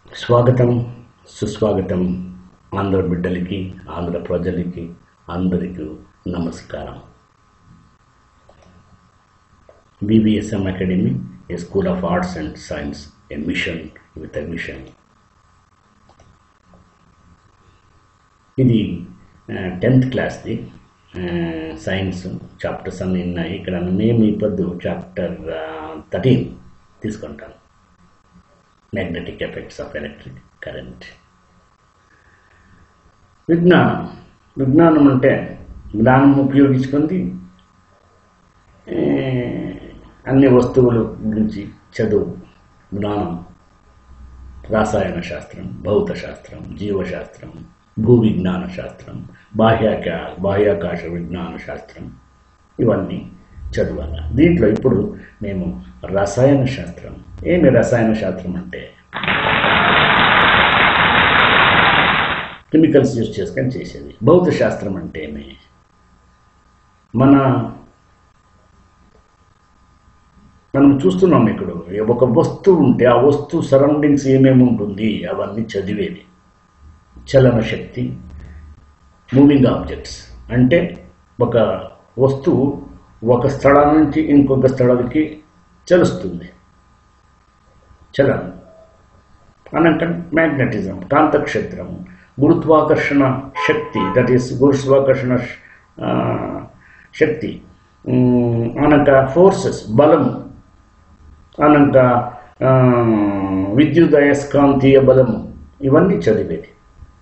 స్వాగతం సుస్వాగతం ఆంధ్ర బిడ్డలకి ఆంధ్ర ప్రజలకి అందరికీ నమస్కారం BBSM academy a school of arts and science a mission with a mission ఇది టెన్త్ క్లాస్ది సైన్స్ చాప్టర్స్ అన్నీ ఉన్నాయి ఇక్కడ మేము ఈ పొద్దు చాప్టర్ థర్టీన్ తీసుకుంటాం magnetic effects of electric current విజ్ఞానం విజ్ఞానం అంటే జ్ఞానం ఉపయోగించుకుంది ఏ, అన్ని వస్తువుల గురించి చదువు జ్ఞానం రసాయన శాస్త్రం భౌత శాస్త్రం జీవశాస్త్రం భూ విజ్ఞాన శాస్త్రం బాహ్యాకా బాహ్యాకాశ విజ్ఞాన శాస్త్రం ఇవన్నీ చదవాలి దీంట్లో ఇప్పుడు మేము రసాయన శాస్త్రం ఏమి రసాయన శాస్త్రం అంటే కెమికల్స్ యూజ్ చేసుకొని చేసేది భౌత శాస్త్రం అంటే ఏమి మన మనం చూస్తున్నాం ఇక్కడ ఒక వస్తువు ఉంటే ఆ వస్తువు సరౌండింగ్స్ ఏమేమి ఉంటుంది అవన్నీ చదివేది చలన శక్తి మూవింగ్ ఆబ్జెక్ట్స్ అంటే ఒక వస్తువు ఒక స్థలం నుంచి ఇంకొక స్థలానికి చలుస్తుంది చలనం అనంటే మ్యాగ్నెటిజం కాంతక్షేత్రం గురుత్వాకర్షణ శక్తి దట్ ఈస్ గురుత్వాకర్షణ ఆ, శక్తి ఉమ్, అనక ఫోర్సెస్ బలము అనక ఆ, విద్యుత్ అయస్కాంతీయ బలము ఇవన్నీ చదివేది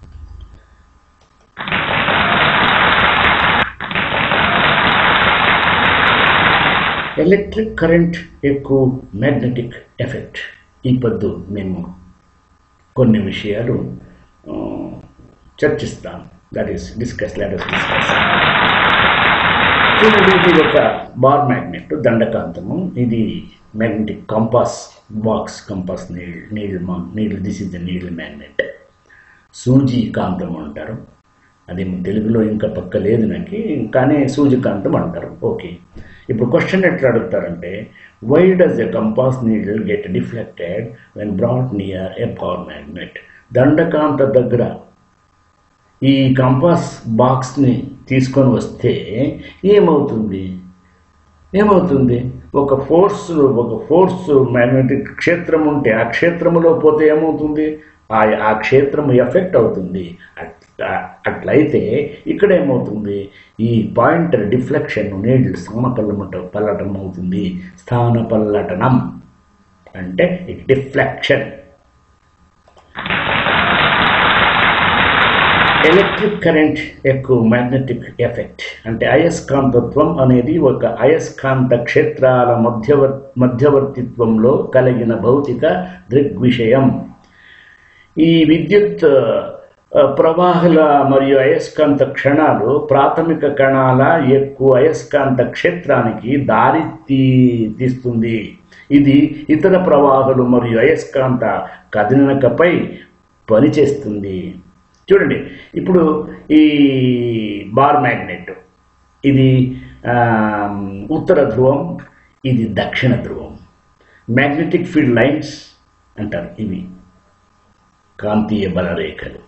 ఎలక్ట్రిక్ కరెంట్ ఎక్కువ మ్యాగ్నెటిక్ ఎఫెక్ట్ ఈ పొద్దు మేము కొన్ని విషయాలు ఆ, చర్చిస్తాం that is discuss letters discuss చూడండి ఇది ఒక బార్ మ్యాగ్నెట్ దండకాంతము ఇది మ్యాగ్నెటిక్ కంపాస్ బాక్స్ కంపాస్ నీళ్ళు నీళ్ళు నీళ్ళు దిస్ ఇస్ ద నీళ్ళు మ్యాగ్నెట్ సూజీ కాంతం అంటారు అది తెలుగులో ఇంకా పక్క లేదు నాకు కానీ సూజికాంతం అంటారు ఓకే ఇప్పుడు క్వశ్చన్ ఎట్లా అడుగుతారంటే why does a compass needle get deflected when brought near a power magnet దండకాంత దగ్గర ఈ కంపాస్ బాక్స్ని తీసుకొని వస్తే ఏమవుతుంది ఏమవుతుంది ఒక ఫోర్స్ ఒక ఫోర్స్ మ్యాగ్నెటిక్ క్షేత్రం ఉంటే ఆ క్షేత్రములో పోతే ఏమవుతుంది ఆ ఆ క్షేత్రం ఎఫెక్ట్ అవుతుంది అట్లా అట్లయితే ఇక్కడ ఏమవుతుంది ఈ పాయింటర్ డిఫ్లెక్షన్ నీళ్ళు స్థాన పల్లమట పల్లటం అవుతుంది స్థాన పల్లటనం అంటే డిఫ్లెక్షన్ ఎలక్ట్రిక్ కరెంట్ ఎక్కువ మ్యాగ్నెటిక్ ఎఫెక్ట్ అంటే అయస్కాంతత్వం అనేది ఒక అయస్కాంత క్షేత్రాల మధ్యవర్ మధ్యవర్తిత్వంలో కలిగిన భౌతిక దృగ్విషయం ఈ విద్యుత్ ఆ, ప్రవాహాల మరియు అయస్కాంత క్షణాలు ప్రాథమిక కణాల ఎక్కువ అయస్కాంత క్షేత్రానికి దారి తీ తీస్తుంది ఇది ఇతర ప్రవాహాలు మరియు అయస్కాంత కదలికపై పనిచేస్తుంది చూడండి ఇప్పుడు ఈ బార్ మ్యాగ్నెట్ ఇది ఆ, ఉత్తర ధ్రువం ఇది దక్షిణ ధ్రువం మ్యాగ్నెటిక్ ఫీల్డ్ లైన్స్ అంటారు ఇవి కాంతీయ బలరేఖలు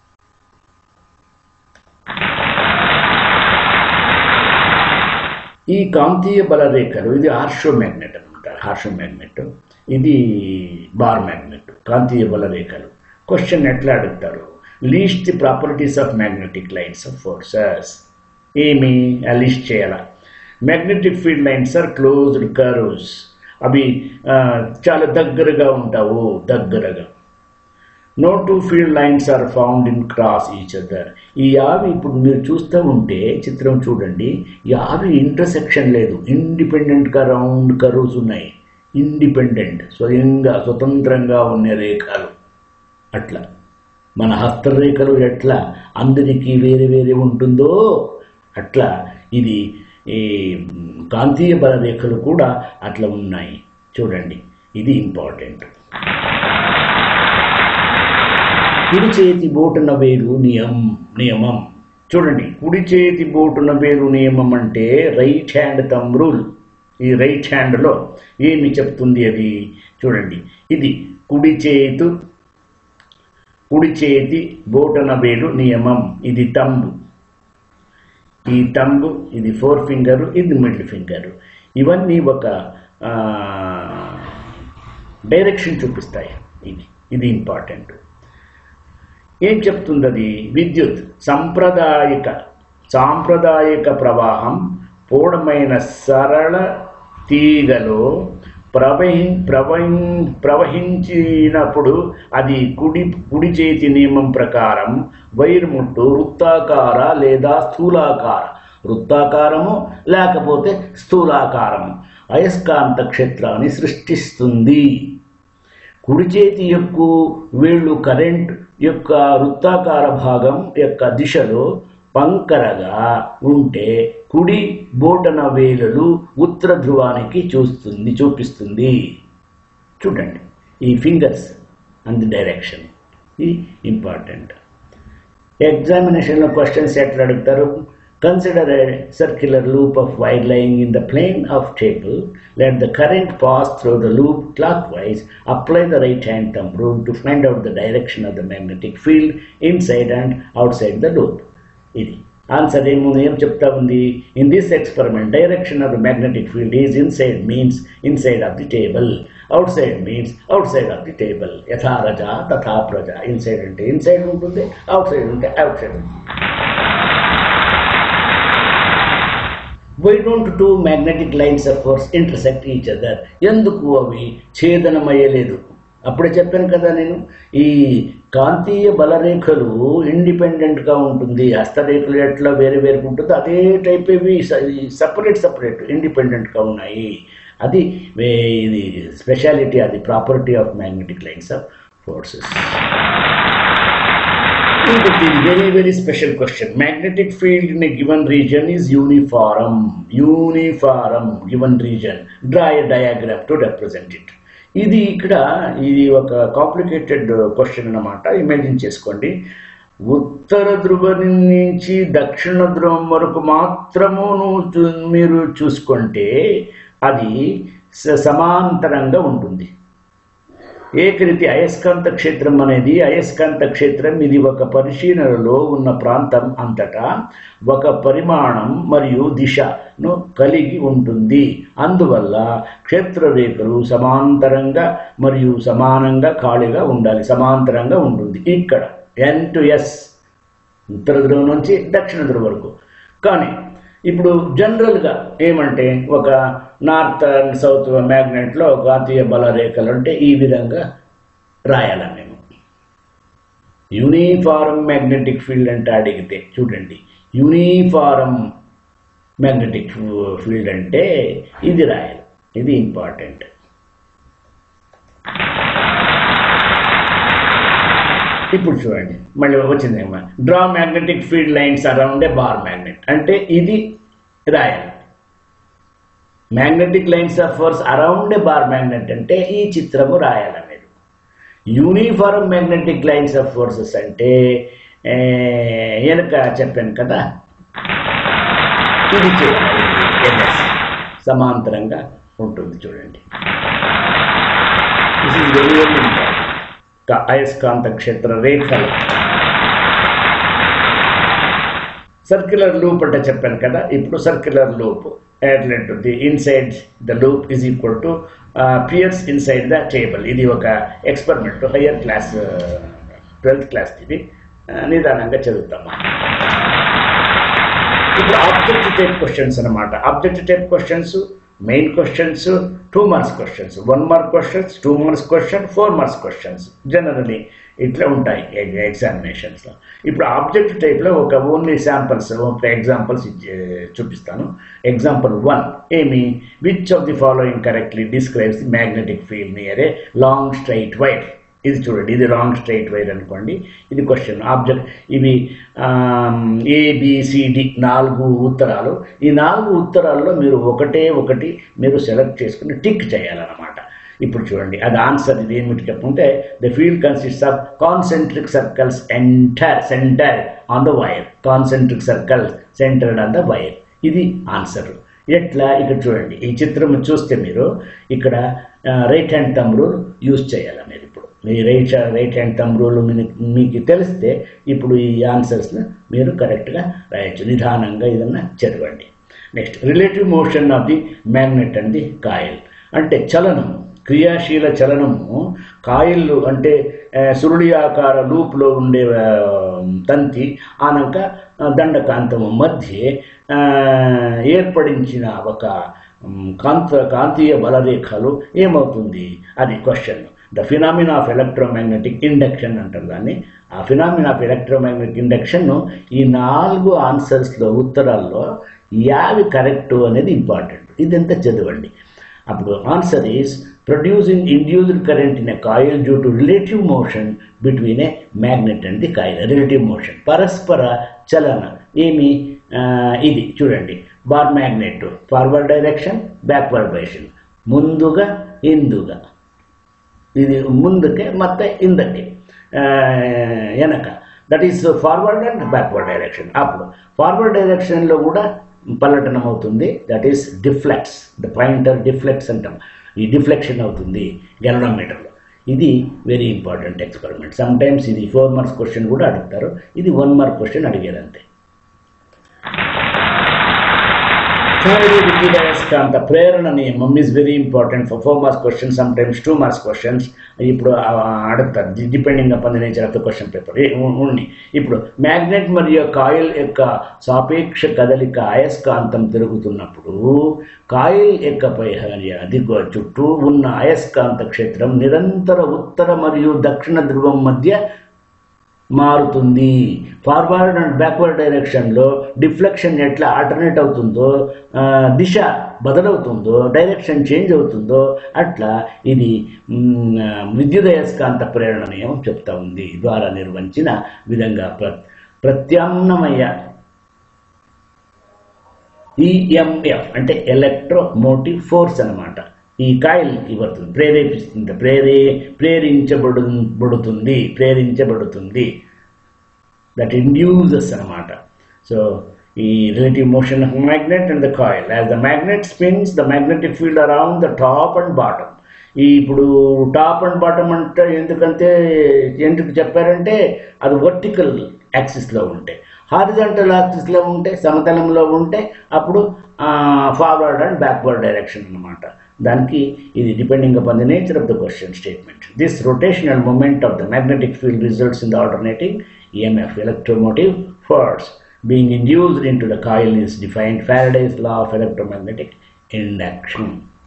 ఈ కాంతీయ బలరేఖలు ఇది హార్షో మ్యాగ్నెట్ అనమాట హార్షో మ్యాగ్నెట్ ఇది బార్ మ్యాగ్నెట్ కాంతీయ బలరేఖలు క్వశ్చన్ ఎట్లా అడుగుతారు list the properties of magnetic lines of forces ఏమి లిస్ట్ చేయాల magnetic field lines are closed curves అవి ఆ, చాలా దగ్గరగా ఉంటావు దగ్గరగా no two field lines are found in cross each other ఈ యావి ఇప్పుడు మీరు చూస్తూ ఉంటే చిత్రం చూడండి యావి ఇంటర్సెక్షన్ లేదు ఇండిపెండెంట్గా రౌండ్ కర్వ్స్ ఉన్నాయి ఇండిపెండెంట్ స్వయంగా స్వతంత్రంగా ఉన్న రేఖలు అట్లా మన హస్తరేఖలు ఎట్లా అందరికీ వేరే వేరే ఉంటుందో అట్లా ఇది ఈ కాంతీయ బల రేఖలు కూడా అట్లా ఉన్నాయి చూడండి ఇది ఇంపార్టెంట్ కుడి చేతి బోటున వేలు నియం నియమం చూడండి కుడి చేతి బోటున వేలు నియమం అంటే రైట్ హ్యాండ్ థంబ్ రూల్ ఈ రైట్ హ్యాండ్లో ఏమి చెప్తుంది అది చూడండి ఇది కుడి చేతు కుడి చేతి బోటన వేలు నియమం ఇది తంబు ఈ తంబు ఇది ఫోర్ ఫింగర్ ఇది మిడిల్ ఫింగర్ ఇవన్నీ ఒక ఆ, డైరెక్షన్ చూపిస్తాయి ఇది ఇది ఇంపార్టెంట్ ఏం చెప్తుంది అది విద్యుత్ సాంప్రదాయిక సాంప్రదాయిక ప్రవాహం పూర్ణమైన సరళ తీగలో ప్రవహి ప్రవహి ప్రవహించినప్పుడు అది కుడి కుడి చేతి నియమం ప్రకారం వైర్ముట్టు వృత్తాకార లేదా స్థూలాకార వృత్తాకారము లేకపోతే స్థూలాకారము అయస్కాంత క్షేత్రాన్ని సృష్టిస్తుంది కుడి చేతి యొక్క వేళ్ళు కరెంట్ యొక్క వృత్తాకార భాగం యొక్క దిశలో పంకరగా ఉంటే కుడి బోటన వేలులు ఉత్తర ధ్రువానికి చూస్తుంది చూపిస్తుంది చూడండి ఈ ఫింగర్స్ అండ్ ది డైరెక్షన్ ఇది ఇంపార్టెంట్ ఎగ్జామినేషన్లో క్వశ్చన్స్ ఎట్లా అడుగుతారు consider a circular loop of wire lying in the plane of table let the current pass through the loop clockwise apply the right hand thumb rule to find out the direction of the magnetic field inside and outside the loop ఇది answer ఏమో ఏం చెప్తా ఉంది in this experiment direction of the magnetic field is inside means inside of the table outside means outside of the table యథా రజ తథా ప్రజ inside అంటే ఇన్సైడ్ ఉంటుంది అవుట్ సైడ్ ఉంటే అవుట్ సైడ్ ఉంటుంది why don't two magnetic lines of force intersect each other ఎందుకు అవి ఛేదనమయ్యలేదు అప్పుడే చెప్పాను కదా నేను ఈ కాంతీయ బలరేఖలు ఇండిపెండెంట్గా ఉంటుంది హస్తరేఖలు ఎట్లా వేరే వేరే ఉంటుందో అదే టైప్ ఇవి సపరేట్ సపరేట్ ఇండిపెండెంట్గా ఉన్నాయి అది వే- ఇది స్పెషాలిటీ అది property of magnetic lines of forces ఇంకొకటి very very special question magnetic field in given region is uniform uniform given region draw a diagram to represent it ఇది ఇక్కడ ఇది ఒక కాంప్లికేటెడ్ క్వశ్చన్ అన్నమాట ఇమాజిన్ చేసుకోండి ఉత్తర ధ్రువం నుంచి దక్షిణ ధ్రువం వరకు మాత్రము నువ్వు చూ- మీరు చూసుకుంటే అది స- సమాంతరంగా ఉంటుంది ఏకరీతి అయస్కాంత క్షేత్రం అనేది అయస్కాంత క్షేత్రం ఇది ఒక పరిశీలనలో ఉన్న ప్రాంతం అంతటా ఒక పరిమాణం మరియు దిశను కలిగి ఉంటుంది అందువల్ల క్షేత్ర రేఖలు సమాంతరంగా మరియు సమానంగా ఖాళీగా ఉండాలి సమాంతరంగా ఉంటుంది ఇక్కడ ఎన్ టు ఎస్ ఉత్తర ధ్రువం నుంచి దక్షిణ ధ్రువం వరకు కానీ ఇప్పుడు జనరల్గా ఏమంటే ఒక నార్త్ అండ్ సౌత్ మ్యాగ్నెట్లో కాంతీయ బల రేఖలు అంటే ఈ విధంగా రాయాల మేము యూనిఫారం మ్యాగ్నెటిక్ ఫీల్డ్ అంటే అడిగితే చూడండి యూనిఫారం మ్యాగ్నెటిక్ ఫీల్డ్ అంటే ఇది రాయాలి ఇది ఇంపార్టెంట్ ఇప్పుడు చూడండి మళ్ళీ వచ్చింది ఏమో draw magnetic field lines around a bar magnet అంటే ఇది రాయాలి magnetic lines of force around a bar magnet అంటే ఈ చిత్రము రాయాలి మీరు uniform magnetic lines of forces అంటే ఏ, వెనక చెప్పాను కదా ఇది చేయాలి NS. సమాంతరంగా ఉంటుంది చూడండి this is very very important అయస్కాంత క్షేత్ర రేఖలు సర్క్యులర్ లూప్ అంటే చెప్పాను కదా ఇప్పుడు సర్క్యులర్ లూప్ ఎట్లంటుంది inside the loop is equal to pierce inside the table ఇది ఒక experiment higher class twelfth class ఇది ఆ, నిదానంగా చదువుతాము ఇప్పుడు ఆబ్జెక్ట్ టైప్ క్వశ్చన్స్ అనమాట object type questions main questions two marks questions one mark questions two marks question four marks questions generally ఇట్లా ఉంటాయి ఎగ్జామినేషన్స్లో ఇప్పుడు ఆబ్జెక్ట్ టైప్లో ఒక ఓన్లీ శాంపుల్స్ ఒక ఎగ్జాంపుల్స్ చూపిస్తాను ఎగ్జాంపుల్ వన్ ఏమి which of the following correctly describes the magnetic field near a long straight wire ఇది చూడండి ఇది లాంగ్ స్ట్రైట్ వైర్ అనుకోండి ఇది క్వశ్చన్ ఆబ్జెక్ట్ ఇవి ఏబిసిడి నాలుగు ఉత్తరాలు ఈ నాలుగు ఉత్తరాల్లో మీరు ఒకటే ఒకటి మీరు సెలెక్ట్ చేసుకుని టిక్ చేయాలన్నమాట ఇప్పుడు చూడండి అది ఆన్సర్ ఇది ఏమిటి చెప్పుకుంటే the field consist of concentric circles entire centre on the wire concentric circles centred on the wire ఇది ఆన్సర్ ఎట్లా ఇక్కడ చూడండి ఈ చిత్రం చూస్తే మీరు ఇక్కడ రైట్ హ్యాండ్ తమ్ముడు యూజ్ చేయాలి మీరు ఇప్పుడు ఈ right right hand thumb rule మీకు తెలిస్తే ఇప్పుడు ఈ ఆన్సర్స్ని మీరు కరెక్ట్గా రాయొచ్చు నిదానంగా ఏదన్నా చదవండి next relative motion of the magnet and the coil అంటే చలనం క్రియాశీల చలనము కాయిల్ అంటే ఆ, సురుడి ఆకార లూప్లో ఉండే ఆ, తంతి ఆనక ఆ, దండకాంతము మధ్య ఆ, ఏర్పడించిన ఒక మ్, కాంత కాంతీయ బలరేఖలు ఏమవుతుంది అది question the phenomena of electromagnetic induction అంటారు దాన్ని ఆ ఫినామినా ఆఫ్ ఎలక్ట్రోమాగ్నెటిక్ ఇండక్షన్ను ఈ నాలుగు ఆన్సర్స్లో ఉత్తరాల్లో యావి కరెక్ట్ అనేది ఇంపార్టెంట్ ఇదంతా చదవండి అప్పుడు answer is producing induced current in a coil due to relative motion between a magnet and the coil relative motion పరస్పర చలన ఏమి ఆ, ఇది చూడండి bar magnet forward direction backward direction ముందుగా ఇందుగా ఇది ముందుకే ಮತ್ತೆ ಹಿಂದಕ್ಕೆ ಆ, వెనక that is forward and backward direction అప్పుడు ఫార్వర్డ్ డైరెక్షన్లో కూడా పల్లటనం అవుతుంది that is deflects the pointer deflects అంటాం ఈ డిఫ్లెక్షన్ అవుతుంది గెలనోమీటర్లో ఇది very important experiment sometimes ఇది ఫోర్ మార్క్స్ క్వశ్చన్ కూడా అడుగుతారు ఇది వన్ మార్క్ క్వశ్చన్ అడిగారు అంతే థర్డ్ విద్యుదయస్కాంత ప్రేరణ నియమం is very important for four marks question sometimes two marks questions ఇప్పుడు ఆ, అడుగుతారు depending upon the nature of the question paper ఉండి ఇప్పుడు మ్యాగ్నెట్ మరియు కాయిల్ యొక్క సాపేక్ష కదలిక అయస్కాంతం తిరుగుతున్నప్పుడు కాయిల్ యొక్క పై దిగువ చుట్టూ ఉన్న అయస్కాంత క్షేత్రం నిరంతర ఉత్తర మరియు దక్షిణ ధ్రువం మధ్య మారుతుంది ఫార్వర్డ్ అండ్ బ్యాక్వర్డ్ డైరెక్షన్లో డిఫ్లెక్షన్ ఎట్లా ఆల్టర్నేట్ అవుతుందో ఆ, దిశ బదలవుతుందో డైరెక్షన్ చేంజ్ అవుతుందో అట్లా ఇది మ్, ఆ, విద్యుదయస్కాంత ప్రేరణ నియమం చెప్తా ఉంది ద్వారా నిర్వహించిన విధంగా ప్ర ప్రత్యామ్నాయ ఈఎంఎఫ్ అంటే ఎలక్ట్రోమోటివ్ ఫోర్స్ అన్నమాట ఈ కాయిల్కి పడుతుంది ప్రేరేపిస్తుంది ప్రేరే ప్రేరించబడు బడుతుంది ప్రేరించబడుతుంది దట్ ఇండ్యూజెస్ అన్నమాట సో ఈ relative motion of magnet and the coil as the magnet spins the magnetic field around the top and bottom ఈ ఇప్పుడు టాప్ అండ్ బాటమ్ అంటే ఎందుకంటే ఎందుకు చెప్పారంటే అది వర్టికల్ యాక్సిస్లో ఉంటే హారిజంటల్ యాక్సిస్లో ఉంటే సమతలంలో ఉంటే అప్పుడు ఫార్వర్డ్ అండ్ బ్యాక్వర్డ్ డైరెక్షన్ అన్నమాట దానికి ఇది depending upon the nature of the question statement this rotational moment of the magnetic field results in the alternating EMF electromotive force being induced into the coil is defined Faraday's law of electromagnetic induction.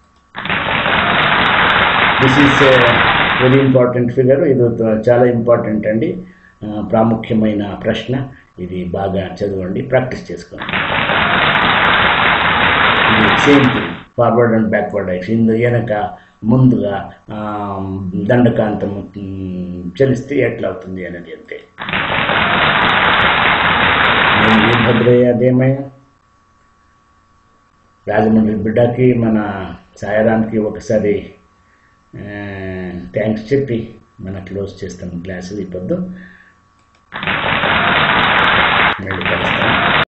This is very important figure ఇది చాలా important అండి ఆ, ప్రాముఖ్యమైన ప్రశ్న ఇది బాగా చదవండి practice చేసుకోండి ఇది same thing forward and backward direction ఇందు వెనక ముందుగా ఆ, దండకాంతం మ్, చలిస్తే ఎట్లా అవుతుంది అనేది అంతే నేను వీరభద్రయ్య అదేమయ్య రాజమండ్రి బిడ్డకి మన సాయరానికి ఒకసారి థ్యాంక్స్ చెప్పి మన క్లోజ్ చేస్తాం క్లాసు ఈ పొద్దు మళ్ళీ కలుస్తాం